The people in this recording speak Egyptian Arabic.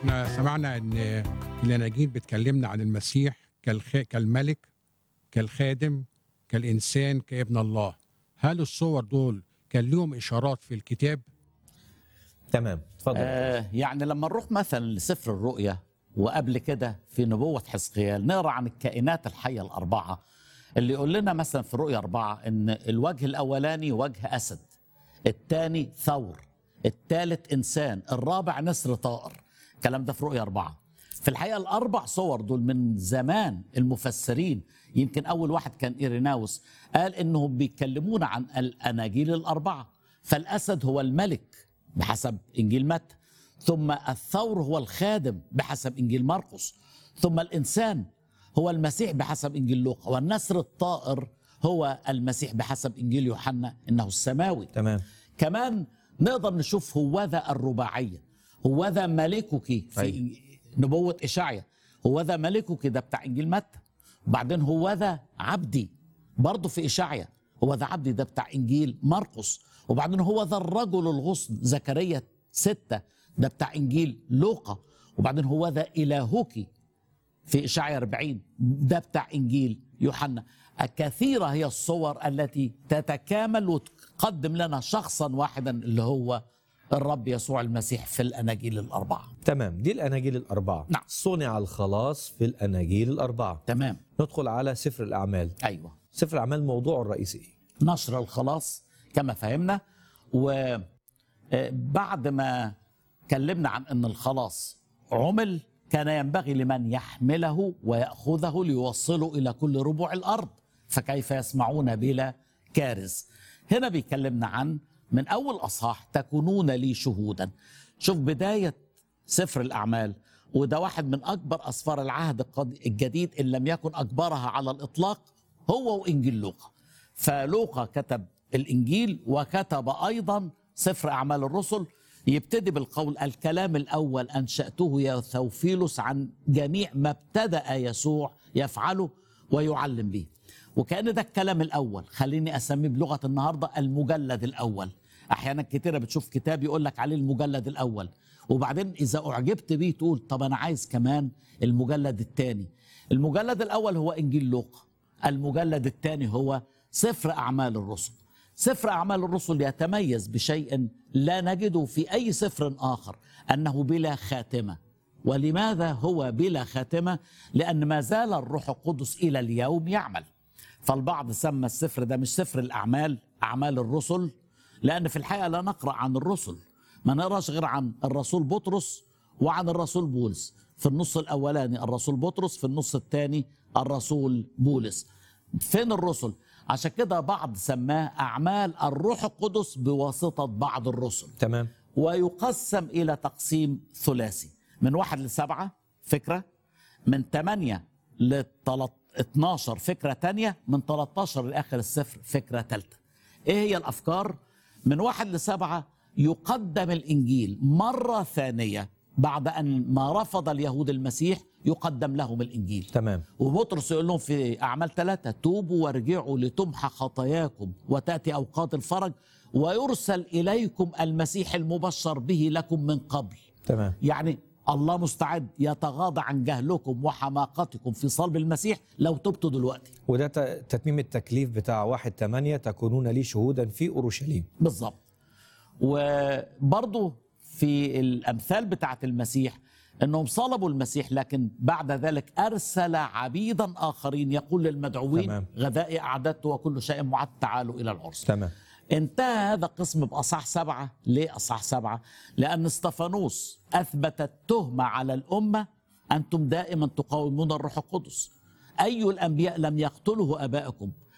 احنا سمعنا ان الاناجيل بتكلمنا عن المسيح كالخ... كالملك كالخادم كالانسان كابن الله هل الصور دول كان لهم اشارات في الكتاب تمام اتفضل آه يعني لما نروح مثلا لسفر الرؤيا وقبل كده في نبوة حزقيال نقرا عن الكائنات الحية الأربعة اللي يقول لنا مثلا في الرؤيا أربعة إن الوجه الأولاني وجه أسد الثاني ثور الثالث إنسان الرابع نسر طائر الكلام ده في رؤيا أربعة في الحقيقة الأربع صور دول من زمان المفسرين يمكن أول واحد كان إيريناوس قال إنهم بيتكلمون عن الأناجيل الأربعة فالأسد هو الملك بحسب إنجيل متى ثم الثور هو الخادم بحسب إنجيل مرقس ثم الإنسان هو المسيح بحسب إنجيل لوقا والنسر الطائر هو المسيح بحسب إنجيل يوحنا إنه السماوي تمام كمان نقدر نشوف هوذا الرباعية هوذا ملكك في أيوة. نبوة إشعيا هوذا ملكك ده بتاع إنجيل متى وبعدين هوذا عبدي برضه في إشعيا هوذا عبدي ده بتاع إنجيل مرقس وبعدين هوذا الرجل الغصن زكريا ستة ده بتاع إنجيل لوقا وبعدين هوذا إلهك في إشعيا 40 ده بتاع إنجيل يوحنا كثيرة هي الصور التي تتكامل وتقدم لنا شخصا واحدا اللي هو الرب يسوع المسيح في الأناجيل الأربعة تمام دي الاناجيل الاربعه نعم. صنع الخلاص في الاناجيل الاربعه تمام ندخل على سفر الاعمال أيوة سفر الاعمال موضوعه الرئيسي ايه نشر الخلاص كما فهمنا وبعد ما كلمنا عن أن الخلاص عمل كان ينبغي لمن يحمله ويأخذه ليوصله إلى كل ربوع الأرض فكيف يسمعون بلا كارث هنا بيكلمنا عن من أول أصحاح تكونون لي شهودا شوف بداية سفر الأعمال وده واحد من أكبر أسفار العهد القد- الجديد إن لم يكن أكبرها على الإطلاق هو وإنجيل لوقا فلوقا كتب الإنجيل وكتب أيضا سفر أعمال الرسل يبتدي بالقول الكلام الأول أنشأته يا ثوفيلوس عن جميع ما ابتدأ يسوع يفعله ويعلم به وكأن ده الكلام الأول خليني أسميه بلغة النهاردة المجلد الأول أحيانا كتيرة بتشوف كتاب يقول لك عليه المجلد الأول وبعدين إذا أعجبت بيه تقول طب أنا عايز كمان المجلد الثاني المجلد الأول هو إنجيل لوقا المجلد الثاني هو سفر أعمال الرسل سفر أعمال الرسل يتميز بشيء لا نجده في أي سفر آخر أنه بلا خاتمة ولماذا هو بلا خاتمة؟ لأن ما زال الروح القدس إلى اليوم يعمل فالبعض سمى السفر ده مش سفر الأعمال أعمال الرسل لأن في الحقيقة لا نقرأ عن الرسل ما نقراش غير عن الرسول بطرس وعن الرسول بولس في النص الأولاني الرسول بطرس في النص الثاني الرسول بولس فين الرسل عشان كده بعض سماه أعمال الروح القدس بواسطة بعض الرسل تمام ويقسم إلى تقسيم ثلاثي من واحد لسبعة فكرة من ثمانية ل 12 فكرة تانية من 13 لآخر السفر فكرة ثالثة إيه هي الأفكار؟ من واحد لسبعة يقدم الإنجيل مرة ثانية بعد أن ما رفض اليهود المسيح يقدم لهم الإنجيل تمام وبطرس يقول لهم في أعمال ثلاثة توبوا وارجعوا لتمحى خطاياكم وتأتي أوقات الفرج ويرسل إليكم المسيح المبشر به لكم من قبل تمام يعني الله مستعد يتغاضى عن جهلكم وحماقتكم في صلب المسيح لو تبتوا دلوقتي وده ت- تتميم التكليف بتاع واحد تمانية تكونون لي شهودا في أورشليم بالظبط وبرضه في الامثال بتاعت المسيح انهم صلبوا المسيح لكن بعد ذلك ارسل عبيدا اخرين يقول للمدعوين تمام. غذائي اعددت وكل شيء معد تعالوا الى العرس تمام انتهى هذا القسم باصح سبعه ليه اصح سبعه لان استفانوس اثبت التهمه على الامه انتم دائما تقاومون الروح القدس اي الانبياء لم يقتله ابائكم